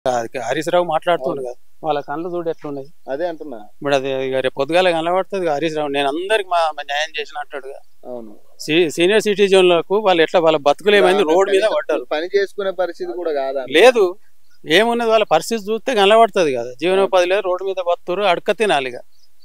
అది హరీష్ రావు మాట్లాడుతుండు కదా వాళ్ళ కళ్ళు చూడు ఎట్లున్నాయి అదే అంటున్నా ఇప్పుడు అది ఇక రేపు పొద్దుగాల కనబడుతుంది హరీష్ రావు నేను అందరికి మా మా న్యాయం చేసిన అంటాడుగా అవును సీ- సీనియర్ సిటిజన్లకు వాళ్ళు ఎట్లా వాళ్ళ బతుకులు ఏమైంది రోడ్ మీద పడ్డారు పని చేసుకునే పరిస్థితి కూడా కాదా లేదు ఏమున్నది వాళ్ళ పరిస్థితి చూస్తే కనబడుతుంది కదా జీవనోపాధి లేదు రోడ్డు మీద బతురు అడక తినాలిగా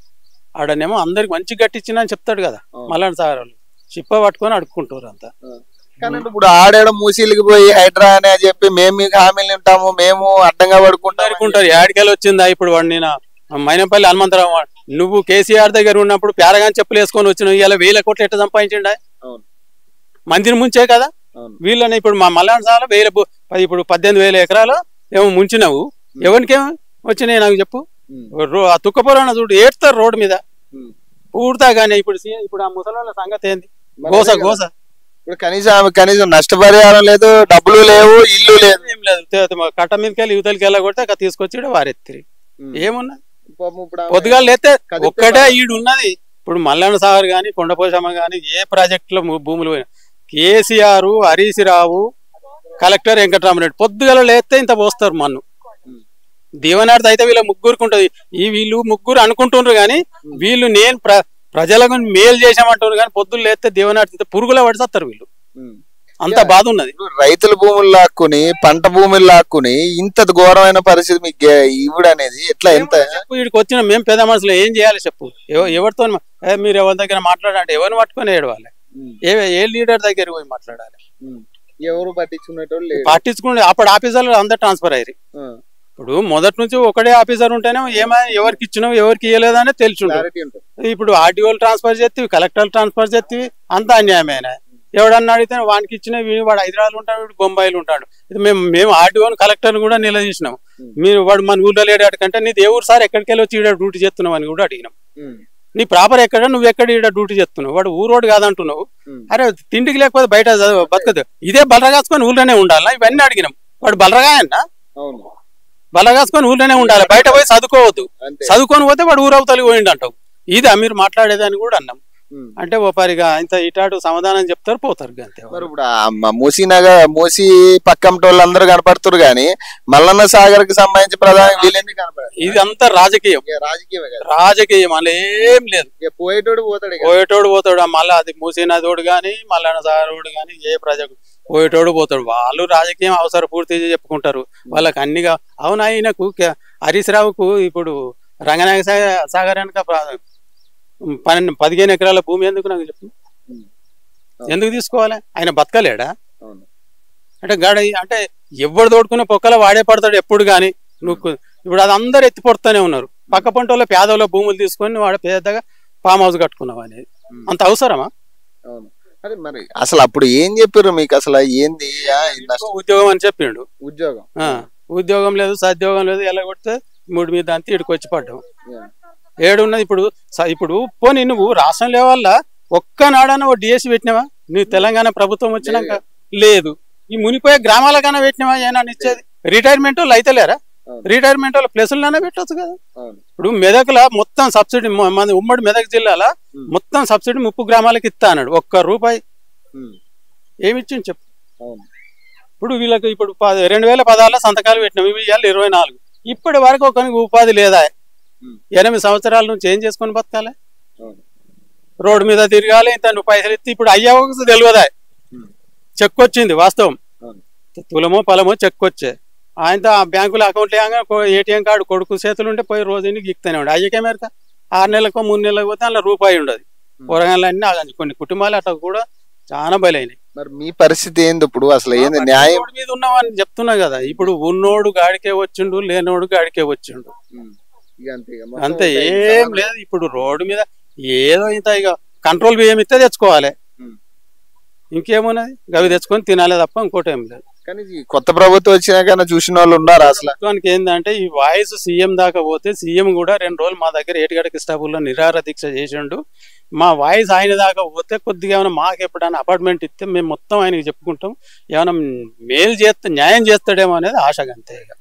ఆడనేమో అందరికి మంచి గట్టించిన అని చెప్తాడు కదా అవును. మళ్ళీ సార్ వాళ్ళు చిప్ప పట్టుకొని అడుక్కుంటారు అంతా కానీ ఇప్పుడు ఆడేడ మూసీలకి పోయి హైడ్రా అని చెప్పి మేము మీకు హామీలు ఉంటాము మేము అడ్డంగా పడుకుంటాం అనుకుంటారు యాడికెళ్ళి వచ్చిందా ఇప్పుడు వాడు నేను మైనపల్లి హనుమంతరావు వాడు. నువ్వు కేసీఆర్ దగ్గర ఉన్నప్పుడు ప్యారగాన్ చెప్పులు వేసుకొని వచ్చినావు ఇలా వేల కోట్లు ఎట్ట సంపాదించిండా అవును. మందిని ముంచే కదా అవును. వీళ్ళని ఇప్పుడు మా మల్లాడు సార్లు వేల బు- పది- ఇప్పుడు పద్దెనిమిది వేల ఎకరాలు ఏమో ముంచినావు ఎవరికేమో వచ్చినాయి నాకు చెప్పు ఉమ్, రో- ఆ తుక్కపురాణ చూడు ఏడుతారు రోడ్డు మీద ఉమ్. పూర్తా కానీ ఇప్పుడు సీ- ఇప్పుడు ఆ ముసలోళ్ళ సంగతి ఏంది మరి గోస అదే కదా. గోస ఇప్పుడు కనీసం ఆమె కనీసం నష్టపరిహారం లేదు డబ్బులు లేవు ఇల్లు లేదు ఏం లేదు తే- తే- కట్ట మీదకి వెళ్ళి యువతలకి వెళ్ళగొడితే అక్కడ తీసుకొచ్చి ఈడ వారెత్తిరి ఉమ్. ఏమున్నది పాపం ఇప్పుడు ఆమె పొద్దుగాలు లేతే కదిలితే ఒక్కటే ఈడు ఉన్నది ఇప్పుడు మల్లన్న సాగర్ గాని కొండపోశమ్మ గాని ఏ ప్రాజెక్ట్ లో ము- భూములు పోయినా కేసీఆర్ హరీష్ రావు కలెక్టర్ వెంకటరామరెడ్డి పొద్దుగాల లేస్తే ఇంత పోస్తారు మన్ను ఉమ్. దీవనార్థ అయితే వీళ్ళ ముగ్గురికి ఉంటది ఈ వీళ్ళు ముగ్గురు అనుకుంటున్నారు కానీ వీళ్ళు నేను ప్ర ప్రజలకు మేలు చేసామంటున్నారు కానీ పొద్దులు లేస్తే దీవనార్థ పురుగుల పడిస్తారు వీళ్ళు ఉమ్. అంత బాధ ఉన్నది ఇప్పుడు రైతుల భూములు లాక్కుని పంట భూములు లాక్కుని ఇంత ఘోరమైన పరిస్థితి మీకు గే- ఇవ్వడు అనేది ఎట్లా ఎంత చెప్పు వీడికి వచ్చిన మేము పెద్ద మనుషులు ఏం చేయాలి చెప్పు ఎవ- ఎవరితో మా- ఏ మీరు ఎవరి దగ్గర మాట్లాడంటే ఎవరిని పట్టుకొని ఏడవాలి ఉమ్, ఏ ఏ లీడర్ దగ్గర పోయి మాట్లాడాలి ఉమ్. ఎవరు పట్టించుకునేటోళ్ళు లేరు పట్టించుకుంటే అప్పుడు ఆఫీసర్లు అందరు ట్రాన్స్ఫర్ అయ్యారు ఆ, ఇప్పుడు మొదటి నుంచి ఒకటే ఆఫీసర్ ఉంటేనే ఏమై ఎవరికి ఇచ్చినావు ఎవరికి ఇవ్వలేదని తెలుసు క్లారిటీ ఉంటుంది ఇప్పుడు ఆర్డీఓలు ట్రాన్స్ఫర్ చేస్తే కలెక్టర్లు ట్రాన్స్ఫర్ చేస్తే అంతా అన్యాయమైన ఎవడన్నా అడిగితే వానికి ఇచ్చిన వీడు వాడు హైదరాబాద్ ఉంటాడు వీడు బొంబాయిలో ఉంటాడు ఇది మేము మేము ఆర్డీఓని కలెక్టర్ని కూడా నిలదీసినాం Hmm. మీరు వాడు మన ఊళ్ళో లేడు కంటే నీది ఏ ఊరు సార్ ఎక్కడికి వెళ్ళి వచ్చి ఈడ డ్యూటీ చేస్తున్నావు అని కూడా అడిగినాం ఉమ్, నీ ప్రాపర్ ఎక్కడ నువ్వు ఎక్కడ ఈడ డ్యూటీ చేస్తున్నావు వాడు ఊరోడు కాదంటున్నావు ఉమ్. అరే తిండికి లేకపోతే బయట చదువు- బతకదు ఇదే బలరగాసుకొని ఊళ్ళోనే ఉండాలా ఇవన్నీ అడిగినాం వాడు బలరగాయన్నా అవును బలగాసుకొని ఊళ్ళోనే ఉండాలి బయట పోయి చదువుకోవద్దు అంతే చదువుకొని పోతే వాడు ఊరవతలికి పోయిండు అంటావు ఇదా మీరు మాట్లాడేదని కూడా అన్నాం ఉమ్. అంటే ఓ పరిగా ఇంత ఇటాటు సమాధానం చెప్తారు పోతారు అంతే మరి ఇప్పుడు ఆ మ- మూసీ నగర్ మూసీ పక్కన వాళ్ళందరూ కనపడుతున్నారు కానీ మల్లన్న సాగర్ కి సంబంధించి ప్రధాని వీళ్ళెందుకు కనపడారు ఇది అంతా రాజకీయం ఇక రాజకీయమే కదా రాజకీయం అలా ఏం లేదు ఇక పోయేటోడు పోతాడు ఇక. పోయేటోడు పోతాడు ఆ మళ్ళా అది మూసినదోడు గాని మల్లన్న సాగరోడు గాని ఏ ప్రజకు పోయేటోడు పోతాడు వాళ్ళు రాజకీయం అవసర పూర్తి చెప్పుకుంటారు వాళ్ళకి అన్నిగా అవును ఆయనకు కే- హరీష్ రావుకు ఇప్పుడు రంగనాయక సా- సాగర్ వెనక ప్ర- పన్నెండు పదిహేను ఎకరాల భూమి ఎందుకు నాకు చెప్పు ఉమ్. ఎందుకు తీసుకోవాలి ఆయన బతకలేడా అవును అంటే గాడ అంటే ఎవడు తోడుకునే పొక్కల వాడే పడతాడు ఎప్పుడు గాని నువ్వు ఇప్పుడు అది అందరు ఎత్తి పడుతూనే ఉన్నారు పక్క పంట వాళ్ళ పేదోళ్ళ భూములు తీసుకొని వాడు పెద్దగా ఫామ్ హౌస్ కట్టుకున్నావు అనేది ఉమ్. అంత అవసరమా అవును అదే మరి అసలు అప్పుడు ఏం చెప్పారు మీకు అసలు ఏంది ఆ, ఈ నష్టం ఉద్యోగం అని చెప్పిండు ఉద్యోగం ఆ, ఉద్యోగం లేదు సద్యోగం లేదు ఎలా కొడితే మూడు మీద అంతా ఇక్కడికి వచ్చి పడ్డాం యా. ఏడున్నది ఇప్పుడు స- ఇప్పుడు పోనీ నువ్వు రాష్ట్రం లెవెల్ల ఒక్క నాడన ఓ డిఎస్సి పెట్టినావా నీ తెలంగాణ ప్రభుత్వం వచ్చినాక లేదు ఈ మునిపోయే గ్రామాలకైనా పెట్టినావా ఏనా ఇచ్చేది రిటైర్మెంట్ వాళ్ళు అయితే లేరా అవును. రిటైర్మెంట్ వాళ్ళ ప్లేసులైనా పెట్టొచ్చు కదా అవును ఇప్పుడు మెదక్ల మొత్తం సబ్సిడీ మ- మన ఉమ్మడి మెదక్ జిల్లాల ఉమ్. మొత్తం సబ్సిడీ ముప్పు గ్రామాలకు ఇస్తా అన్నాడు ఒక్క రూపాయి ఉమ్. ఏమి ఇచ్చింది చెప్పు అవును ఇప్పుడు వీళ్ళకి ఇప్పుడు ప- రెండు వేల పదాల్లో సంతకాలు పెట్టినాం ఇవి ఇవాళ ఇరవై నాలుగు ఇప్పటి వరకు ఒకరికి ఉపాధి లేదా ఉమ్. ఎనిమిది సంవత్సరాల నుంచి ఏం చేసుకొని బతకాలి అవును రోడ్డు మీద తిరగాలి ఇంత నువ్వు పైసలు ఇస్తే ఇప్పుడు అయ్యావు తెలియదా ఉమ్. చెక్ వచ్చింది వాస్తవం అవును తులమో పొలమో చెక్ వచ్చే ఆయనతో ఆ బ్యాంకులో అకౌంట్ లేక ఏటీఎం కార్డు కొడుకు చేతులు ఉంటే పోయి రోజు ఇంటికి ఇక్తానే ఉండే అయ్యకే మేరక ఆరు నెలలకు మూడు నెలలకు పోతే అందులో రూపాయి ఉండదు ఉమ్. కూరగాయలు అన్ని ఆగంది. కొన్ని కుటుంబాలు అట్లా కూడా చాలా బలైనవి మరి మీ పరిస్థితి ఏంది ఇప్పుడు అసలు ఏంది న్యాయం రోడ్డు మీద ఉన్నామని చెప్తున్నా కదా ఇప్పుడు ఉన్నోడు గాడికే వచ్చిండు లేనోడు గాడికే వచ్చిండు ఉమ్. ఇక అంతే ఇక మొత్తం అంతే ఒక ఐదు ఏం సవాళ్ళు. లేదు ఇప్పుడు రోడ్డు మీద ఏదో ఇంత ఇక కంట్రోల్ బియ్యం ఇస్తే తెచ్చుకోవాలి ఉమ్. ఇంకేమున్నది గవి తెచ్చుకొని తినాలి తప్ప ఇంకోటి ఏం లేదు కానీ ఈ కొత్త ప్రభుత్వం వచ్చినాక చూసిన వాళ్ళు ఉన్నారా అసలు ప్రభుత్వానికి ఏంటంటే ఈ వాయిస్ సీఎం దాకా పోతే సీఎం కూడా రెండు రోజులు మా దగ్గర ఏటిగడ కృష్ణాపూర్లో నిరాహార దీక్ష చేసిండు మా వాయిస్ ఆయన దాకా పోతే కొద్దిగా ఏమైనా మాకు ఎప్పుడైనా అపార్ట్మెంట్ ఇస్తే మేము మొత్తం ఆయనకి చెప్పుకుంటాం ఏమైనా మేలు చేస్తే న్యాయం చేస్తాడేమో అనేది ఆశగా అంతే ఇక